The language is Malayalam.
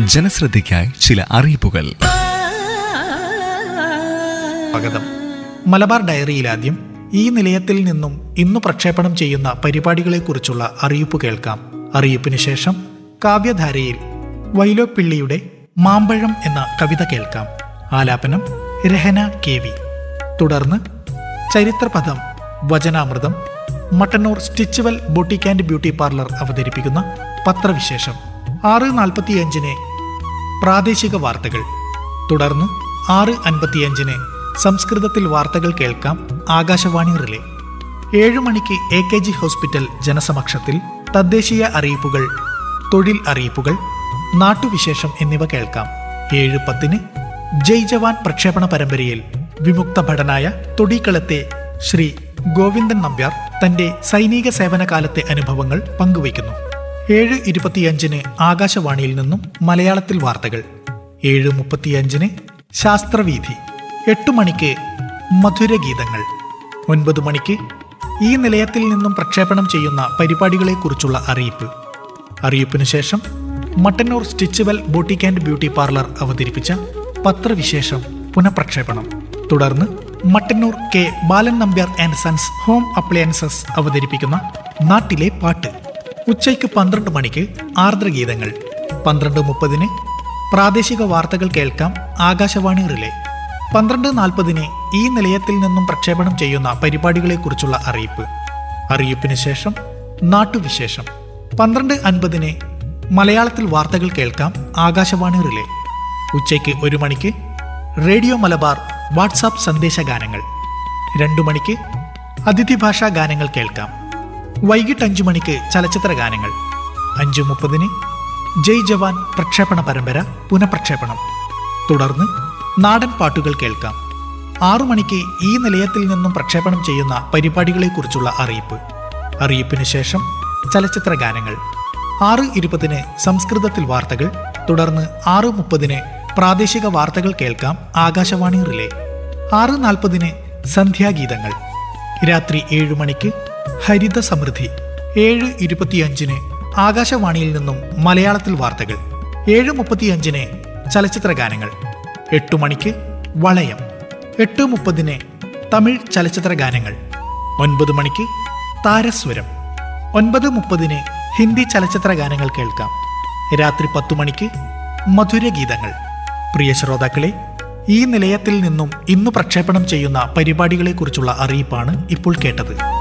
ജനശ്രദ്ധയ്ക്കായി ചില അറിയിപ്പുകൾ സ്വാഗതം മലബാർ ഡയറിയിൽ ആദ്യം ഈ നിലയത്തിൽ നിന്നും ഇന്നു പ്രക്ഷേപണം ചെയ്യുന്ന പരിപാടികളെക്കുറിച്ചുള്ള അറിയിപ്പ് കേൾക്കാം അറിയിപ്പിന് ശേഷം കാവ്യധാരയിൽ വൈലോപ്പിള്ളിയുടെ മാമ്പഴം എന്ന കവിത കേൾക്കാം ആലാപനം രഹന കെ വി തുടർന്ന് ചരിത്രപഥം വചനാമൃതം Mattannur Stitchual boutique and beauty parlour അവതരിപ്പിക്കുന്ന പത്രവിശേഷം ആറ് നാൽപ്പത്തിയഞ്ചിന് പ്രാദേശിക വാർത്തകൾ തുടർന്ന് ആറ് അൻപത്തിയഞ്ചിന് സംസ്കൃതത്തിൽ വാർത്തകൾ കേൾക്കാം ആകാശവാണി റിലേ ഏഴു മണിക്ക് എ കെ ജി ഹോസ്പിറ്റൽ ജനസമക്ഷത്തിൽ തദ്ദേശീയ അറിയിപ്പുകൾ തൊഴിൽ അറിയിപ്പുകൾ നാട്ടുവിശേഷം എന്നിവ കേൾക്കാം ഏഴ് പത്തിന് ജയ് ജവാൻ പ്രക്ഷേപണ പരമ്പരയിൽ വിമുക്ത ഭടനായ തൊടിക്കളത്തെ ശ്രീ ഗോവിന്ദൻ നമ്പ്യാർ തന്റെ സൈനിക സേവന കാലത്തെ അനുഭവങ്ങൾ പങ്കുവയ്ക്കുന്നു ഏഴ് ഇരുപത്തിയഞ്ചിന് ആകാശവാണിയിൽ നിന്നും മലയാളത്തിൽ വാർത്തകൾ ഏഴ് മുപ്പത്തിയഞ്ചിന് ശാസ്ത്രവീഥി എട്ടു മണിക്ക് മധുരഗീതങ്ങൾ ഒൻപത് മണിക്ക് ഈ നിലയത്തിൽ നിന്നും പ്രക്ഷേപണം ചെയ്യുന്ന പരിപാടികളെക്കുറിച്ചുള്ള അറിയിപ്പ് അറിയിപ്പിനു ശേഷം Mattannur Stitchual boutique and beauty parlour അവതരിപ്പിച്ച പത്രവിശേഷം പുനഃപ്രക്ഷേപണം തുടർന്ന് Mattannur K Balan Nambiar and sons home appliances അവതരിപ്പിക്കുന്ന നാട്ടിലെ പാട്ട് ഉച്ചയ്ക്ക് പന്ത്രണ്ട് മണിക്ക് ആർദ്രഗീതങ്ങൾ പന്ത്രണ്ട് മുപ്പതിന് പ്രാദേശിക വാർത്തകൾ കേൾക്കാം ആകാശവാണി റിലേ പന്ത്രണ്ട് നാൽപ്പതിന് ഈ നിലയത്തിൽ നിന്നും പ്രക്ഷേപണം ചെയ്യുന്ന പരിപാടികളെക്കുറിച്ചുള്ള അറിയിപ്പ് അറിയിപ്പിന് ശേഷം നാട്ടുവിശേഷം പന്ത്രണ്ട് അൻപതിന് മലയാളത്തിൽ വാർത്തകൾ കേൾക്കാം ആകാശവാണി റിലേ ഉച്ചയ്ക്ക് ഒരു മണിക്ക് റേഡിയോ മലബാർ വാട്സാപ്പ് സന്ദേശഗാനങ്ങൾ രണ്ടു മണിക്ക് അതിഥി ഭാഷാ ഗാനങ്ങൾ കേൾക്കാം വൈകിട്ട് അഞ്ചു മണിക്ക് ചലച്ചിത്ര ഗാനങ്ങൾ അഞ്ചു മുപ്പതിന് ജയ് ജവാൻ പ്രക്ഷേപണ പരമ്പര പുനഃപ്രക്ഷേപണം തുടർന്ന് നാടൻ പാട്ടുകൾ കേൾക്കാം ആറു മണിക്ക് ഈ നിലയത്തിൽ നിന്നും പ്രക്ഷേപണം ചെയ്യുന്ന പരിപാടികളെക്കുറിച്ചുള്ള അറിയിപ്പ് അറിയിപ്പിന് ശേഷം ചലച്ചിത്ര ഗാനങ്ങൾ ആറ് ഇരുപതിന് സംസ്കൃതത്തിൽ വാർത്തകൾ തുടർന്ന് ആറ് മുപ്പതിന് പ്രാദേശിക വാർത്തകൾ കേൾക്കാം ആകാശവാണി റിലേ ആറ് നാൽപ്പതിന് സന്ധ്യാഗീതങ്ങൾ രാത്രി ഏഴു മണിക്ക് ഹരിത സമൃദ്ധി ഏഴ് ഇരുപത്തിയഞ്ചിന് ആകാശവാണിയിൽ നിന്നും മലയാളത്തിൽ വാർത്തകൾ ഏഴ് മുപ്പത്തിയഞ്ചിന് ചലച്ചിത്ര ഗാനങ്ങൾ എട്ടു മണിക്ക് വളയം എട്ട് മുപ്പതിന് തമിഴ് ചലച്ചിത്ര ഗാനങ്ങൾ ഒൻപത് മണിക്ക് താരസ്വരം ഒൻപത് മുപ്പതിന് ഹിന്ദി ചലച്ചിത്ര ഗാനങ്ങൾ കേൾക്കാം രാത്രി പത്തു മണിക്ക് മധുരഗീതങ്ങൾ പ്രിയ ശ്രോതാക്കളെ ഈ നിലയത്തിൽ നിന്നും ഇന്ന് പ്രക്ഷേപണം ചെയ്യുന്ന പരിപാടികളെക്കുറിച്ചുള്ള അറിയിപ്പാണ് ഇപ്പോൾ കേട്ടത്